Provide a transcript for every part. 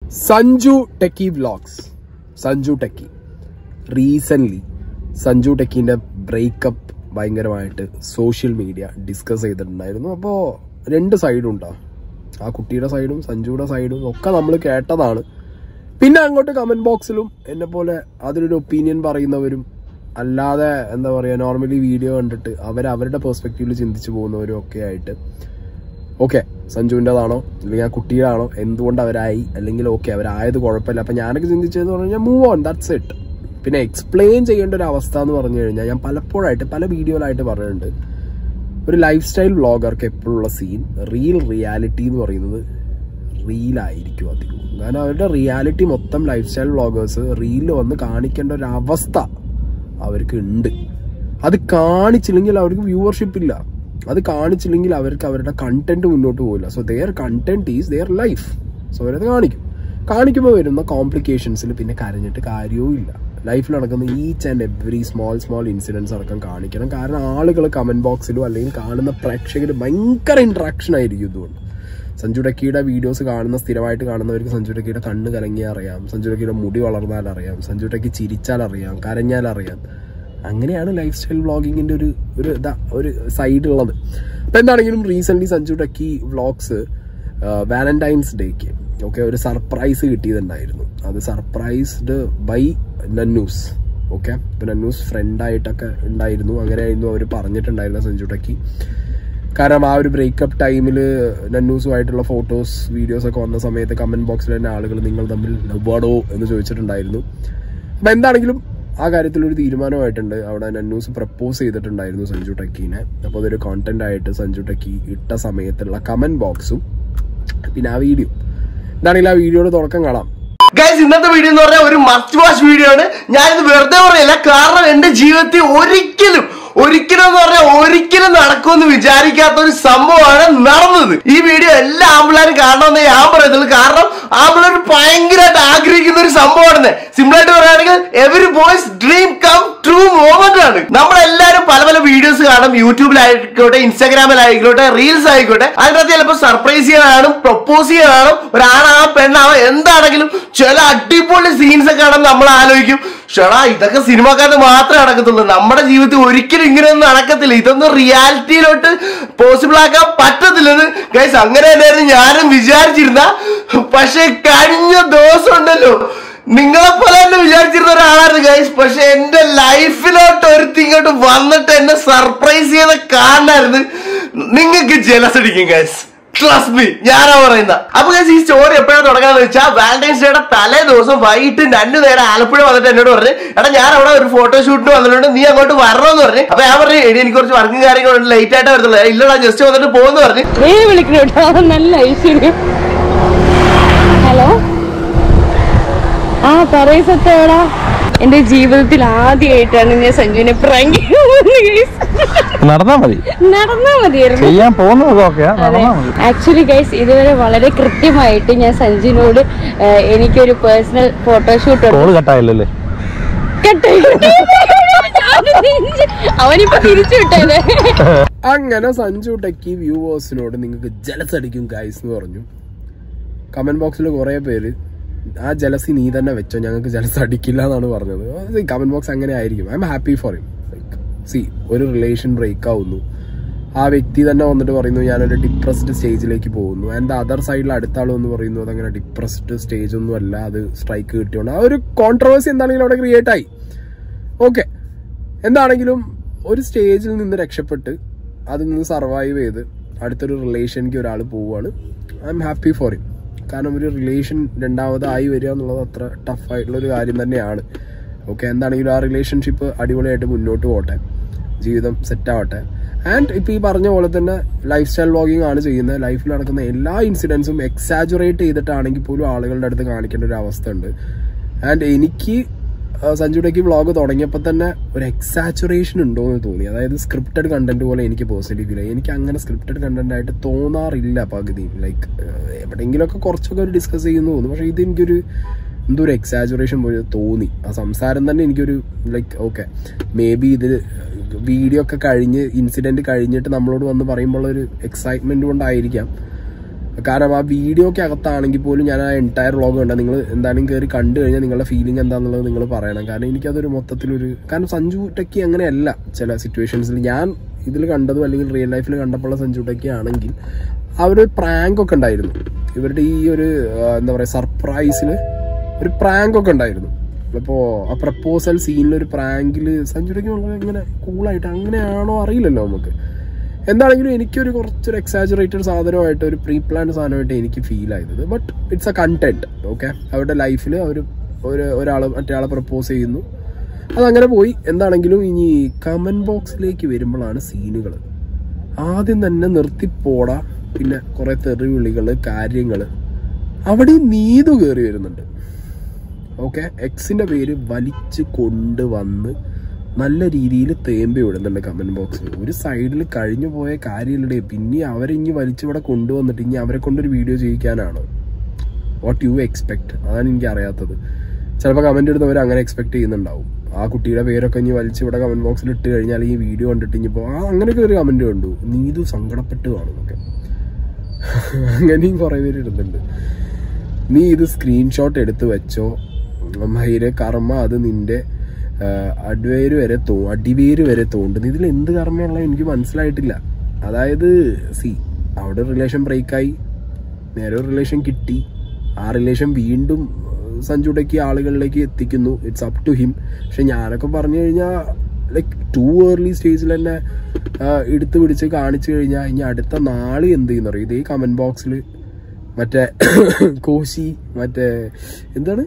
Sanju techie vlogs Sanju techie recent Sanju ടെക്കിന്റെ breakup ഭയങ്കരമായിട്ട് social media discuss ചെയ്തിട്ടുണ്ടായിരുന്നു അപ്പോൾ രണ്ട് സൈഡും ഉണ്ടാ ആ കുട്ടിയുടെ സൈഡും സഞ്ജുയുടെ സൈഡും ഒക്കെ നമ്മൾ കേട്ടതാണ് പിന്നെ അങ്ങോട്ട് കമന്റ് ബോക്സിലും എന്നെ പോലെ അതിലൊരു ഒപ്പീനിയൻ പറയുന്നവരും അല്ലാതെ എന്താ പറയുക നോർമലി വീഡിയോ കണ്ടിട്ട് അവർ അവരുടെ പെർസ്പെക്റ്റീവിൽ ചിന്തിച്ചു പോകുന്നവരും ഒക്കെ ആയിട്ട് ഓക്കെ സഞ്ജുവിൻ്റെതാണോ അല്ലെങ്കിൽ ആ കുട്ടിയുടെയാണോ എന്തുകൊണ്ട് അവരായി അല്ലെങ്കിൽ ഓക്കെ അവരായത് കുഴപ്പമില്ല അപ്പം ഞാനൊക്കെ ചിന്തിച്ചതെന്ന് പറഞ്ഞു കഴിഞ്ഞാൽ മൂവ് ഓൺ ദാറ്റ്സ് ഇറ്റ് പിന്നെ എക്സ്പ്ലെയിൻ ചെയ്യേണ്ട ഒരു അവസ്ഥ എന്ന് പറഞ്ഞു കഴിഞ്ഞാൽ ഞാൻ പലപ്പോഴായിട്ട് പല വീഡിയോയിലായിട്ട് പറഞ്ഞിട്ടുണ്ട് ഒരു ലൈഫ് സ്റ്റൈൽ വ്ളോഗർക്ക് എപ്പോഴുള്ള സീൻ റിയൽ റിയാലിറ്റി എന്ന് പറയുന്നത് റീലായിരിക്കും അധികം കാരണം അവരുടെ റിയാലിറ്റി മൊത്തം ലൈഫ് സ്റ്റൈൽ വ്ളോഗേഴ്സ് റീലിൽ വന്ന് കാണിക്കേണ്ട ഒരു അവസ്ഥ അവർക്ക് ഉണ്ട് അത് കാണിച്ചില്ലെങ്കിൽ അവർക്ക് വ്യൂവർഷിപ്പ് ഇല്ല അത് കാണിച്ചില്ലെങ്കിൽ അവർക്ക് അവരുടെ കണ്ടന്റ് മുന്നോട്ട് പോകില്ല so their content is their life so അവരത് കാണിക്കും കാണിക്കുമ്പോൾ വരുന്ന കോംപ്ലിക്കേഷൻസിൽ പിന്നെ കരഞ്ഞിട്ട് കാര്യവും ഇല്ല ലൈഫിൽ നടക്കുന്ന each and every small small incidents അടക്കം കാണിക്കണം കാരണം ആളുകൾ കമന്റ് ബോക്സിലോ അല്ലെങ്കിൽ കാണുന്ന പ്രേക്ഷകർ ഭയങ്കര ഇന്ററാക്ഷൻ ആയിരിക്കും ഇതുകൊണ്ട് സഞ്ജു ടക്കിയുടെ വീഡിയോസ് കാണുന്ന സ്ഥിരമായിട്ട് കാണുന്നവർക്ക് സഞ്ജു ടക്കിയുടെ കണ്ണ് കലങ്ങിയാൽ അറിയാം സഞ്ജു ടക്കിയുടെ മുടി വളർന്നാൽ അറിയാം സഞ്ജു ടക്കി ചിരിച്ചാൽ അറിയാം കരഞ്ഞാൽ അറിയാം അങ്ങനെയാണ് ലൈഫ് സ്റ്റൈൽ വ്ളോഗിങ്ങിന്റെ ഒരു ഒരു ഇതാ ഒരു സൈഡ് ഉള്ളത് അപ്പൊ എന്താണെങ്കിലും recent Sanju techie vlogs Valentine's ഡേക്ക് ഓക്കെ ഒരു സർപ്രൈസ് കിട്ടിയതുണ്ടായിരുന്നു അത് സർപ്രൈസ്ഡ് ബൈ നന്നൂസ് ഓക്കെ ഇപ്പൊ നന്നൂസ് ഫ്രണ്ടായിട്ടൊക്കെ ഉണ്ടായിരുന്നു അങ്ങനെയായിരുന്നു അവർ പറഞ്ഞിട്ടുണ്ടായിരുന്ന സഞ്ജു ടക്കി കാരണം ആ ഒരു ബ്രേക്കപ്പ് ടൈമിൽ നന്നൂസുമായിട്ടുള്ള ഫോട്ടോസ് വീഡിയോസ് ഒക്കെ വന്ന സമയത്ത് കമന്റ് ബോക്സിൽ തന്നെ ആളുകൾ നിങ്ങൾ തമ്മിൽ ലവാടോ എന്ന് ചോദിച്ചിട്ടുണ്ടായിരുന്നു അപ്പൊ എന്താണെങ്കിലും ആ കാര്യത്തിൽ ഒരു തീരുമാനമായിട്ടുണ്ട് അവിടെ നന്നൂസ് പ്രപ്പോസ് ചെയ്തിട്ടുണ്ടായിരുന്നു സഞ്ജു ടക്കീനെ അപ്പോൾ അതൊരു കോണ്ടന്റ് ആയിട്ട് സഞ്ജു ടക്കി ഇട്ട സമയത്തുള്ള കമന്റ് ബോക്സും പിന്നെ ആ വീഡിയോ എന്താണെങ്കിലും ആ വീഡിയോയുടെ തുടക്കം കാണാം ഗൈസ് ഇന്നത്തെ വീഡിയോ എന്ന് പറഞ്ഞാൽ ഒരു മസ്റ്റ് വാച്ച് വീഡിയോ ആണ് ഞാനിത് വെറുതെ പറയില്ല കാരണം എന്റെ ജീവിതത്തിൽ ഒരിക്കലും ഒരിക്കലും എന്ന് പറഞ്ഞാൽ ഒരിക്കലും നടക്കുമെന്ന് വിചാരിക്കാത്ത ഒരു സംഭവമാണ് നടന്നത് ഈ വീഡിയോ എല്ലാ ആമ്പിളാരും കാണണമെന്ന് ഞാൻ പറയുന്നുള്ളൂ കാരണം ആമ്പിളർ ഭയങ്കരമായിട്ട് ആഗ്രഹിക്കുന്ന ഒരു സംഭവമാണ് സിമ്പിൾ ആയിട്ട് പറയുകയാണെങ്കിൽ every boy's dream come true moment ആണ് നമ്മളെല്ലാരും പല പല വീഡിയോസ് കാണും യൂട്യൂബിലായിക്കോട്ടെ ഇൻസ്റ്റാഗ്രാമിലായിക്കോട്ടെ റീൽസ് ആയിക്കോട്ടെ അതിനകത്ത് ചിലപ്പോൾ സർപ്രൈസ് ചെയ്യാനാണ് പ്രൊപ്പോസ് ചെയ്യാനാണ് ഒരാണാ പെണ്ണാവോ എന്താണെങ്കിലും ചില അടിപൊളി സീൻസ് ഒക്കെ കാണുമ്പോൾ നമ്മൾ ആലോചിക്കും ഷടാ ഇതൊക്കെ സിനിമക്കാരന് മാത്രമേ നടക്കത്തുള്ളൂ നമ്മുടെ ജീവിതത്തിൽ ഒരിക്കലും ഇങ്ങനെയൊന്നും നടക്കത്തില്ല ഇതൊന്നും റിയാലിറ്റിയിലോട്ട് പോസിബിൾ ആക്കാൻ പറ്റത്തില്ലെന്ന് ഗൈസ് അങ്ങനെ തന്നെയായിരുന്നു ഞാനും വിചാരിച്ചിരുന്ന പക്ഷെ കഴിഞ്ഞ ദിവസം ഉണ്ടല്ലോ നിങ്ങളെ പോലെ തന്നെ വിചാരിച്ചിരുന്ന ഒരാളായിരുന്നു ഗൈസ് പക്ഷെ എന്റെ ലൈഫിലോട്ട് ഒരുത്തി ഇങ്ങോട്ട് വന്നിട്ട് എന്നെ സർപ്രൈസ് ചെയ്ത കാണായിരുന്നു നിങ്ങൾക്ക് ജലസ് അടിക്കും ഗൈസ് ട്രസ്റ്റ് മീ ഞാനാ പറയുന്ന അപ്പൊ guys, ഈ സ്റ്റോറി എപ്പോഴാണ് തുടങ്ങാന്ന് വെച്ചാൽ വാലന്റൈൻസ് ഡേയുടെ തലേ ദിവസം വൈകിട്ട് രണ്ടു നേരം ആലപ്പുഴ വന്നിട്ട് എന്നോട് പറഞ്ഞു എടാ ഞാൻ അവിടെ ഒരു ഫോട്ടോഷൂട്ടിന് വന്നിട്ടുണ്ട് നീ അങ്ങോട്ട് വരണമെന്ന് പറഞ്ഞു അപ്പൊ ഞാൻ പറഞ്ഞു എടി എനിക്ക് കുറച്ച് വർക്കും കാര്യങ്ങളുണ്ട് ലേറ്റ് ആയിട്ട് വരത്തുള്ളൂ ഇല്ലടാ ജസ്റ്റ് വന്നിട്ട് പോകുന്നു പറഞ്ഞു നീ വിളിക്കണം കേട്ടോ നല്ല ഐശ്വര്യം ഹലോ ആ പറയൂ സത്യടാ എന്റെ ജീവിതത്തിൽ ആദ്യമായിട്ടാണ് ഞാൻ സഞ്ജുവിനെ പ്രാങ്ക് നടന്നാ മതി നടന്നാ മതിയായിരുന്നു ചെയ്യാൻ പോകുന്നത് ഓക്കെയാ നടന്നാ മതി ആക്ച്വലി ഗൈസ് ഇതുവരെ വളരെ കൃത്യമായിട്ട് ഞാൻ സഞ്ജുവിനോട് ഏഹ്, എനിക്കൊരു പേഴ്സണൽ ഫോട്ടോഷൂട്ട് ഉണ്ട് കോള് കട്ടായില്ലല്ലേ കേട്ടോ? അവനിപ്പോ തിരിച്ചു വിട്ടേനെ അങ്ങനെ സഞ്ജു ടെക്കി വ്യൂവേഴ്സിനോട് നിങ്ങൾക്ക് ജലസ് അടിക്കും ഗൈസ് എന്ന് പറഞ്ഞു കമന്റ് ബോക്സിൽ കുറെ പേര് ആ ജലസി നീ തന്നെ വെച്ചോ ഞങ്ങൾക്ക് ജലസ് അടിക്കില്ല എന്നാണ് പറഞ്ഞത് കമന്റ് ബോക്സ് അങ്ങനെ ആയിരിക്കും I'm happy for him see ഒരു റിലേഷൻ ബ്രേക്ക് ആവുന്നു ആ വ്യക്തി തന്നെ വന്നിട്ട് പറയുന്നു ഞാനൊരു ഡിപ്രസ്ഡ് സ്റ്റേജിലേക്ക് പോകുന്നു ആൻഡ് അതർ സൈഡിൽ അടുത്ത ആൾ എന്ന് പറയുന്നു അതങ്ങനെ ഡിപ്രസ്ഡ് സ്റ്റേജ് ഒന്നും അല്ല അത് സ്ട്രൈക്ക് കിട്ടിയോണ്ട് ആ ഒരു കോൺട്രവേഴ്സി എന്താണെങ്കിലും അവിടെ ക്രിയേറ്റ് ആയി ഓക്കെ എന്താണെങ്കിലും ഒരു സ്റ്റേജിൽ നിന്ന് രക്ഷപ്പെട്ട് അതിൽ നിന്ന് സർവൈവ് ചെയ്ത് അടുത്തൊരു റിലേഷനിലേക്ക് ഒരാൾ പോവുകയാണ് I'm happy for him കാരണം ഒരു റിലേഷൻ രണ്ടാമതായി വരിക എന്നുള്ളത് അത്ര ടഫ് ആയിട്ടുള്ള ഒരു കാര്യം തന്നെയാണ് ഓക്കെ എന്താണെങ്കിലും ആ റിലേഷൻഷിപ്പ് അടിപൊളിയായിട്ട് മുന്നോട്ട് പോട്ടെ ജീവിതം സെറ്റ് ആവട്ടെ ആൻഡ് ഇപ്പൊ ഈ പറഞ്ഞ പോലെ തന്നെ ലൈഫ് സ്റ്റൈൽ വ്ളോഗിങ് ആണ് ചെയ്യുന്നത് ലൈഫിൽ നടക്കുന്ന എല്ലാ ഇൻസിഡൻസും എക്സാജുറേറ്റ് ചെയ്തിട്ടാണെങ്കിൽ പോലും ആളുകളുടെ അടുത്ത് കാണിക്കേണ്ട ഒരു അവസ്ഥ ഉണ്ട് ആൻഡ് എനിക്ക് ആ, സഞ്ജുടേക്ക് വ്ളോഗ് തുടങ്ങിയപ്പോൾ തന്നെ ഒരു എക്സാച്ചുറേഷൻ ഉണ്ടോ എന്ന് തോന്നി അതായത് സ്ക്രിപ്റ്റഡ് കണ്ടന്റ് പോലെ എനിക്ക് പേഴ്സണലി ഫീൽ ആയി എനിക്ക് അങ്ങനെ സ്ക്രിപ്റ്റഡ് കണ്ടന്റ് ആയിട്ട് തോന്നാറില്ല പകുതി ലൈക്ക് എവിടെയെങ്കിലുമൊക്കെ കുറച്ചൊക്കെ ഒരു ഡിസ്കസ് ചെയ്യുന്നു തോന്നുന്നു പക്ഷേ ഇത് എനിക്കൊരു എന്തോ ഒരു എക്സാജുറേഷൻ പോലെ തോന്നി ആ സംസാരം തന്നെ എനിക്കൊരു ലൈക്ക് ഓക്കെ മേ ബി ഇത് വീഡിയോ ഒക്കെ കഴിഞ്ഞ് ഇൻസിഡന്റ് കഴിഞ്ഞിട്ട് നമ്മളോട് വന്ന് പറയുമ്പോൾ ഒരു എക്സൈറ്റ്മെന്റ് കൊണ്ടായിരിക്കാം കാരണം ആ വീഡിയോക്ക് അകത്താണെങ്കിൽ പോലും ഞാൻ ആ എൻറ്റയർ വ്ളോഗ് കണ്ട നിങ്ങൾ എന്തായാലും കയറി കണ്ടു കഴിഞ്ഞാൽ നിങ്ങളുടെ ഫീലിംഗ് എന്താണെന്നുള്ളത് നിങ്ങൾ പറയണം കാരണം എനിക്കതൊരു മൊത്തത്തിലൊരു കാരണം സഞ്ജു ടെക്കി അങ്ങനെയല്ല ചില സിറ്റുവേഷൻസിൽ ഞാൻ ഇതിൽ കണ്ടതും അല്ലെങ്കിൽ റിയൽ ലൈഫിൽ കണ്ടപ്പോഴുള്ള സഞ്ജു ടെക്കി ആണെങ്കിൽ അവരൊരു പ്രാങ്ക് ഒക്കെ ഉണ്ടായിരുന്നു ഇവരുടെ ഈ ഒരു ആ, എന്താ പറയുക സർപ്രൈസിൽ ഒരു പ്രാങ്ക് ഒക്കെ ഉണ്ടായിരുന്നു അപ്പോൾ ആ പ്രപ്പോസൽ സീനിൽ ഒരു പ്രാങ്കിൽ സഞ്ജുരയ്ക്ക് വളരെ ഇങ്ങനെ കൂളായിട്ട് അങ്ങനെയാണോ അറിയില്ലല്ലോ നമുക്ക് എന്താണെങ്കിലും എനിക്കൊരു കുറച്ചൊരു എക്സാജറേറ്റഡ് സാധനമായിട്ട് ഒരു പ്രീ പ്ലാൻഡ് സാധനമായിട്ട് എനിക്ക് ഫീൽ ആയത് but it's a content okay അവരുടെ ലൈഫിൽ അവർ ഒരു ഒരാൾ മറ്റേ പ്രപ്പോസ് ചെയ്യുന്നു അതങ്ങനെ പോയി എന്താണെങ്കിലും ഇനി കമന്റ് ബോക്സിലേക്ക് വരുമ്പോഴാണ് സീനുകൾ ആദ്യം തന്നെ നിർത്തിപ്പോടാ പിന്നെ കുറെ തെറിവിളികള് കാര്യങ്ങള് അവിടെ നീതു കയറി വരുന്നുണ്ട് ഓക്കെ എക്സിന്റെ പേര് വലിച്ചു കൊണ്ടുവന്ന് നല്ല രീതിയിൽ തേമ്പി വിടുന്നുണ്ട് കമന്റ് ബോക്സിൽ ഒരു സൈഡിൽ കഴിഞ്ഞു പോയ കാര്യങ്ങളുടെ പിന്നെ അവരെ ഇനി വലിച്ചിവിടെ കൊണ്ടുവന്നിട്ട് ഇനി അവരെ കൊണ്ടൊരു വീഡിയോ ചെയ്യിക്കാനാണോ വാട്ട് യു എക്സ്പെക്ട് അതാണ് എനിക്ക് അറിയാത്തത് ചിലപ്പോൾ കമന്റ് ഇടുന്നവർ അങ്ങനെ എക്സ്പെക്ട് ചെയ്യുന്നുണ്ടാവും ആ കുട്ടിയുടെ പേരൊക്കെ ഇനി വലിച്ച് ഇവിടെ കമന്റ് ബോക്സിൽ ഇട്ട് കഴിഞ്ഞാൽ ഈ വീഡിയോ കണ്ടിട്ട് ഇനിയിപ്പോൾ ആ അങ്ങനെയൊക്കെ ഒരു കമന്റ് കണ്ടു നീതു സങ്കടപ്പെട്ട് കാണുന്നൊക്കെ അങ്ങനെയും കുറേ പേര് ഇടുന്നുണ്ട് നീ ഇത് സ്ക്രീൻഷോട്ട് എടുത്ത് വെച്ചോ മയിരെ കർമ്മ അത് നിന്റെ ആ, അഡ്വേര് വരെ തോ അടിവേര് വരെ തോണ്ടുന്നു ഇതിൽ എന്ത് കർമ്മയുള്ള എനിക്ക് മനസ്സിലായിട്ടില്ല അതായത് സി അവിടെ റിലേഷൻ ബ്രേക്കായി നേരെ ഒരു റിലേഷൻ കിട്ടി ആ റിലേഷൻ വീണ്ടും സഞ്ജുടേക്ക് ആളുകളിലേക്ക് എത്തിക്കുന്നു ഇറ്റ്സ് അപ് ടു ഹിം പക്ഷെ ഞാനൊക്കെ പറഞ്ഞു കഴിഞ്ഞാൽ ലൈക്ക് ടു ഏർലി സ്റ്റേജിൽ തന്നെ ആ, എടുത്ത് പിടിച്ച് കാണിച്ചു കഴിഞ്ഞാൽ ഇനി അടുത്ത നാളെ എന്ത് ചെയ്യുന്നു അറിയോ ഇതേ കമന്റ് ബോക്സിൽ മറ്റേ കോശി മറ്റേ എന്താണ്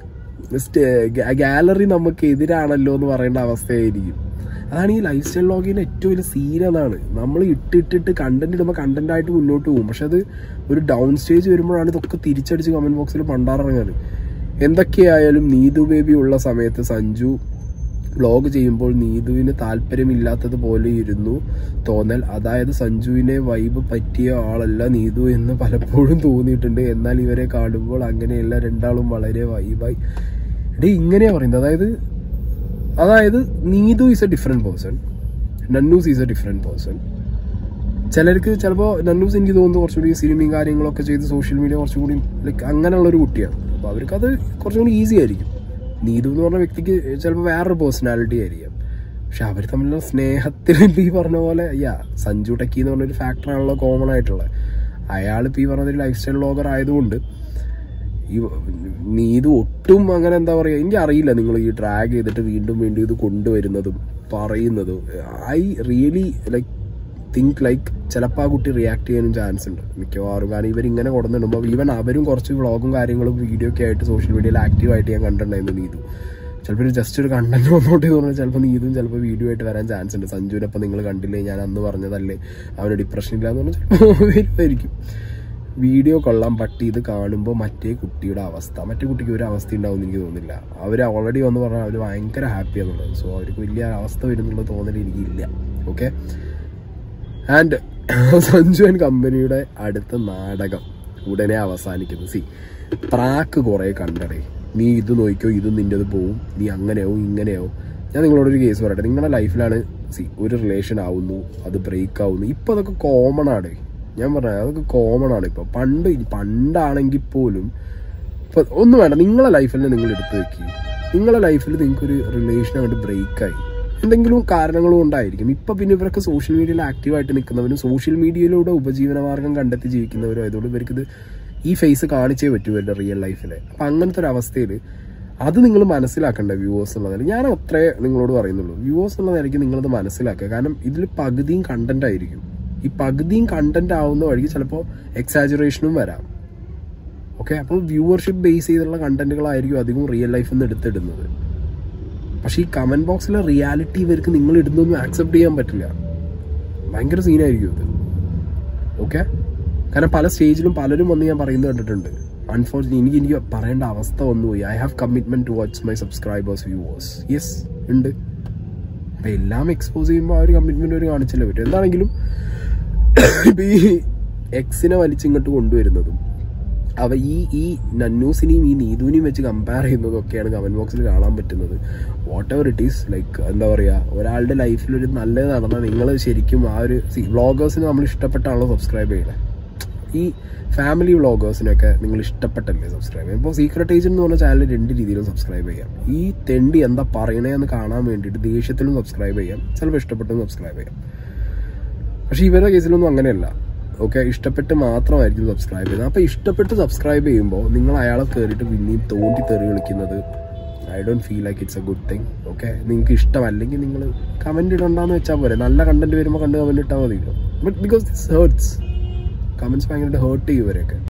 ഗാലറി നമുക്ക് എതിരാണല്ലോ എന്ന് പറയേണ്ട അവസ്ഥയായിരിക്കും അതാണ് ഈ ലൈഫ് സ്റ്റൈൽ ലോഗിന്റെ ഏറ്റവും വലിയ സീൻ അതാണ് നമ്മൾ ഇട്ടിട്ടിട്ട് കണ്ടന്റ് ഇടുമ്പോൾ കണ്ടന്റ് ആയിട്ട് മുന്നോട്ട് പോകും പക്ഷെ അത് ഒരു ഡൗൺ സ്റ്റേജ് വരുമ്പോഴാണ് ഇതൊക്കെ തിരിച്ചടിച്ച് കമന്റ് ബോക്സിൽ പണ്ടാറിറങ്ങാറ് എന്തൊക്കെയായാലും നീതു ബേബി ഉള്ള സമയത്ത് സഞ്ജു വ്ലോഗ് ചെയ്യുമ്പോൾ നീതുവിന് താല്പര്യമില്ലാത്തത് പോലെ ഇരുന്നു തോന്നൽ അതായത് സഞ്ജുവിനെ വൈബ് പറ്റിയ ആളല്ല നീതു എന്ന് പലപ്പോഴും തോന്നിയിട്ടുണ്ട് എന്നാൽ ഇവരെ കാണുമ്പോൾ അങ്ങനെയല്ല രണ്ടാളും വളരെ വൈബായി എടേ ഇങ്ങനെയാ പറയുന്നത് അതായത് അതായത് Neethu is a different person Nannus is a different person ചിലർക്ക് ചിലപ്പോൾ നന്നൂസ് എനിക്ക് തോന്നുന്നു കുറച്ചുകൂടി സിനിമയും കാര്യങ്ങളൊക്കെ ചെയ്ത് സോഷ്യൽ മീഡിയ കുറച്ചും കൂടി ലൈക്ക് അങ്ങനെയുള്ള ഒരു കുട്ടിയാണ് അപ്പോൾ അവർക്ക് അത് കുറച്ചും കൂടി ഈസി ആയിരിക്കും നീതു എന്ന് പറഞ്ഞ വ്യക്തിക്ക് ചിലപ്പോൾ വേറൊരു പേഴ്സണാലിറ്റി ആയിരിക്കാം പക്ഷെ അവർ തമ്മിലുള്ള സ്നേഹത്തിൽ ഇപ്പം ഈ പറഞ്ഞ പോലെ യാ സഞ്ജു ടെക്കി എന്ന് പറഞ്ഞൊരു ഫാക്ടറാണല്ലോ കോമൺ ആയിട്ടുള്ളത് അയാൾ ഇപ്പം ഈ പറഞ്ഞ ലൈഫ് സ്റ്റൈൽ വ്ളോഗർ ആയതുകൊണ്ട് ഈ നീതു ഒട്ടും അങ്ങനെ എന്താ പറയുക എനിക്ക് അറിയില്ല നിങ്ങൾ ഈ ഡ്രാഗ് ചെയ്തിട്ട് വീണ്ടും വീണ്ടും ഇത് കൊണ്ടുവരുന്നതും പറയുന്നതും I really like think like ചിലപ്പോൾ ആ കുട്ടി റിയാക്ട് ചെയ്യാനും ചാൻസ് ഉണ്ട് മിക്കവാറും കാരണം ഇവരിങ്ങനെ കൊടുത്തിടുമ്പോൾ ഈവൻ അവരും കുറച്ച് വ്ളോഗും കാര്യങ്ങളും വീഡിയോ ഒക്കെ ആയിട്ട് സോഷ്യൽ മീഡിയയിൽ ആക്റ്റീവായിട്ട് ഞാൻ കണ്ടിട്ടുണ്ടായിരുന്നു നീതു ചിലപ്പോൾ ഒരു ജസ്റ്റ് ഒരു കണ്ടന്റ് വന്നോട്ട് തോന്നുന്നത് ചിലപ്പോൾ നീതും ചിലപ്പോൾ വീഡിയോ ആയിട്ട് വരാൻ ചാൻസ് ഉണ്ട് സഞ്ജുവിനപ്പം നിങ്ങൾ കണ്ടില്ലേ ഞാൻ അന്ന് പറഞ്ഞതല്ലേ അവന് ഡിപ്രഷൻ ഇല്ല എന്ന് പറഞ്ഞാൽ ചിലപ്പോൾ വരുമായിരിക്കും വീഡിയോ കൊള്ളാൻ പറ്റി ഇത് കാണുമ്പോൾ മറ്റേ കുട്ടിയുടെ അവസ്ഥ മറ്റേ കുട്ടിക്ക് ഒരു അവസ്ഥ ഉണ്ടാവും എനിക്ക് തോന്നുന്നില്ല അവർ ഓൾറെഡി വന്ന് പറഞ്ഞാൽ അവർ ഭയങ്കര ഹാപ്പി ആണെന്നുള്ളത് സോ അവർക്ക് വലിയ അവസ്ഥ വരുന്നുള്ള തോന്നൽ എനിക്കില്ല ഓക്കെ ആൻഡ് സഞ്ജു ആൻഡ് കമ്പനിയുടെ അടുത്ത നാടകം ഉടനെ അവസാനിക്കുന്നു സി പ്രാക്ക് കുറെ കണ്ടടേ നീ ഇത് നോക്കിയോ ഇത് നിൻ്റെത് പോവും നീ അങ്ങനെയാവും ഇങ്ങനെയാവും ഞാൻ നിങ്ങളോടൊരു കേസ് പറയട്ടെ നിങ്ങളുടെ ലൈഫിലാണ് സി ഒരു റിലേഷൻ ആവുന്നു അത് ബ്രേക്ക് ആവുന്നു ഇപ്പൊ അതൊക്കെ കോമൺ ആണ് ഞാൻ പറഞ്ഞ അതൊക്കെ കോമൺ ആണ് ഇപ്പൊ പണ്ട് പണ്ടാണെങ്കിൽ പോലും ഇപ്പൊ ഒന്നും വേണ്ട നിങ്ങളെ ലൈഫിൽ നിങ്ങൾ എടുത്തു വെക്കി നിങ്ങളെ ലൈഫിൽ നിങ്ങൾക്കൊരു റിലേഷൻ അങ്ങോട്ട് ബ്രേക്കായി എന്തെങ്കിലും കാരണങ്ങളും ഉണ്ടായിരിക്കും ഇപ്പൊ പിന്നെ ഇവരൊക്കെ സോഷ്യൽ മീഡിയയിൽ ആക്റ്റീവായിട്ട് നിൽക്കുന്നവരും സോഷ്യൽ മീഡിയയിലൂടെ ഉപജീവന മാർഗം കണ്ടെത്തി ജീവിക്കുന്നവരും ആയതുകൊണ്ട് ഇവർക്കിത് ഈ ഫേസ് കാണിച്ചേ പറ്റൂ ഇവരുടെ റിയൽ ലൈഫിൽ അപ്പൊ അങ്ങനത്തെ ഒരു അവസ്ഥയിൽ അത് നിങ്ങൾ മനസ്സിലാക്കേണ്ട വ്യൂവേഴ്സ് എന്ന നിലയിൽ ഞാൻ അത്രേ നിങ്ങളോട് പറയുന്നുള്ളൂ വ്യൂവേഴ്സ് എന്ന നിലയ്ക്ക് നിങ്ങളത് മനസ്സിലാക്കുക കാരണം ഇതിൽ പകുതിയും കണ്ടന്റ് ആയിരിക്കും ഈ പകുതിയും കണ്ടന്റ് ആവുന്ന വഴിക്ക് ചിലപ്പോൾ എക്സാജുറേഷനും വരാം ഓക്കെ അപ്പോൾ വ്യൂവർഷിപ്പ് ബേസ് ചെയ്തുള്ള കണ്ടന്റുകളായിരിക്കും അധികം റിയൽ ലൈഫിൽ നിന്ന് എടുത്തിടുന്നത് പക്ഷെ ഈ കമന്റ് ബോക്സിലെ റിയാലിറ്റി ഇവർക്ക് നിങ്ങൾ ഇടുന്നൊന്നും ആക്സെപ്റ്റ് ചെയ്യാൻ പറ്റില്ല ഭയങ്കര സീനായിരിക്കും ഇത് ഓക്കെ കാരണം പല സ്റ്റേജിലും പലരും വന്ന് ഞാൻ പറയുന്നത് കണ്ടിട്ടുണ്ട് അൺഫോർച്ചുനേറ്റ് എനിക്ക് എനിക്ക് പറയേണ്ട അവസ്ഥ വന്നുപോയി I have commitment to watch my subscribers viewers yes ഉണ്ട് അപ്പൊ എല്ലാം എക്സ്പോസ് ചെയ്യുമ്പോൾ ആ ഒരു കമ്മിറ്റ്മെന്റ് ഒരു കാണിച്ചല്ലേ പറ്റും എന്താണെങ്കിലും ഇപ്പൊ ഈ എക്സിനെ വലിച്ചിങ്ങോട്ട് കൊണ്ടുവരുന്നതും അവ ഈ ഈ നന്നൂസിനെയും ഈ നീതുവിനെയും വെച്ച് കമ്പയർ ചെയ്യുന്നതൊക്കെയാണ് കമന്റ് ബോക്സിൽ കാണാൻ പറ്റുന്നത് whatever it is like എന്താ പറയാ ഒരാളുടെ ലൈഫിൽ ഒരു നല്ലത് നടന്നാൽ നിങ്ങൾ ശരിക്കും ആ ഒരു വ്ളോഗേഴ്സിന് നമ്മൾ ഇഷ്ടപ്പെട്ടാണല്ലോ സബ്സ്ക്രൈബ് ചെയ്യണേ ഈ ഫാമിലി വ്ളോഗേഴ്സിനൊക്കെ നിങ്ങൾ ഇഷ്ടപ്പെട്ടല്ലേ സബ്സ്ക്രൈബ് ചെയ്യാം ഇപ്പോൾ സീക്രട്ട് ഏജന്റ് എന്ന് പറഞ്ഞ ചാനൽ രണ്ട് രീതിയിലും സബ്സ്ക്രൈബ് ചെയ്യാം ഈ തെണ്ടി എന്താ പറയണേന്ന് കാണാൻ വേണ്ടിയിട്ട് ദേഷ്യത്തിലും സബ്സ്ക്രൈബ് ചെയ്യാം ചിലപ്പോൾ ഇഷ്ടപ്പെട്ടും സബ്സ്ക്രൈബ് ചെയ്യാം പക്ഷെ ഇവരുടെ കേസിലൊന്നും അങ്ങനെയല്ല ഓക്കെ ഇഷ്ടപ്പെട്ട് മാത്രമായിരിക്കും സബ്സ്ക്രൈബ് ചെയ്യുന്നത് അപ്പോൾ ഇഷ്ടപ്പെട്ട് സബ്സ്ക്രൈബ് ചെയ്യുമ്പോൾ നിങ്ങൾ അയാളെ കയറിയിട്ട് പിന്നെയും തോണ്ടി തെറി വിളിക്കുന്നത് I don't feel like it's a good thing okay നിങ്ങൾക്ക് ഇഷ്ടമല്ലെങ്കിൽ നിങ്ങൾ കമന്റ് ഇടണ്ടെന്ന് വെച്ചാൽ പോരെ നല്ല കണ്ടന്റ് വരുമ്പോൾ കണ്ട് കമന്റ് ഇട്ടാൽ മതിയല്ലോ but because this hertz comments ഭയങ്കരമായിട്ട് ഹേർട്ട് ചെയ്യും ഇവരെയൊക്കെ